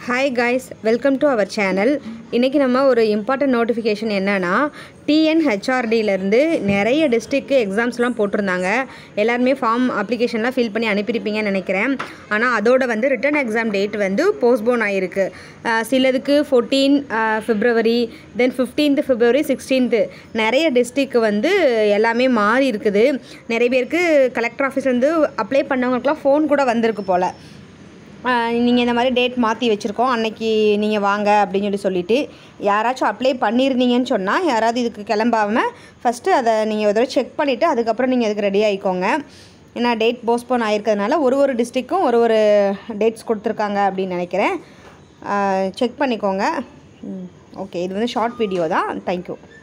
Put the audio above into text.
hi guys welcome to our channel இன்றைக்கி நம்ம ஒரு இம்பார்ட்டன்ட் நோட்டிஃபிகேஷன் என்னென்னா டிஎன்ஹெச்ஆர்டியிலேருந்து நிறைய டிஸ்ட்ரிக்ட் எக்ஸாம்ஸ்லாம் போட்டிருந்தாங்க எல்லாருமே ஃபார்ம் அப்ளிகேஷன்லாம் ஃபில் பண்ணி அனுப்பியிருப்பீங்கன்னு நினைக்கிறேன் ஆனால் அதோட வந்து ரிட்டன் எக்ஸாம் டேட் வந்து போஸ்ட்போன் ஆகிருக்கு அஹ் சிலதுக்கு fourteen February then fifteenth February sixteenth நிறைய டிஸ்ட்ரிக்கு வந்து எல்லாமே மாறி இருக்குது நிறைய பேருக்கு கலெக்டர் ஆஃபீஸ்லேருந்து அப்ளை பண்ணவங்களுக்குலாம் ஃபோன் கூட வந்திருக்கு போல் நீங்கள் இந்த மாதிரி டேட் மாற்றி வச்சுருக்கோம் அன்னைக்கு நீங்கள் வாங்க அப்படின்னு சொல்லி சொல்லிட்டு யாராச்சும் அப்ளை பண்ணியிருந்தீங்கன்னு சொன்னால் யாராவது இதுக்கு கிளம்பாமல் ஃபஸ்ட்டு அதை நீங்கள் ஒரு தடவை செக் பண்ணிவிட்டு அதுக்கப்புறம் நீங்கள் இதுக்கு ரெடி ஆகிக்கோங்க ஏன்னா டேட் போஸ்ட்போன் ஆகிருக்கிறதுனால ஒரு ஒரு டிஸ்ட்ரிக்கும் ஒரு ஒரு டேட்ஸ் கொடுத்துருக்காங்க அப்படின்னு நினைக்கிறேன் செக் பண்ணிக்கோங்க ஓகே இது வந்து ஷார்ட் வீடியோ தான் தேங்க்யூ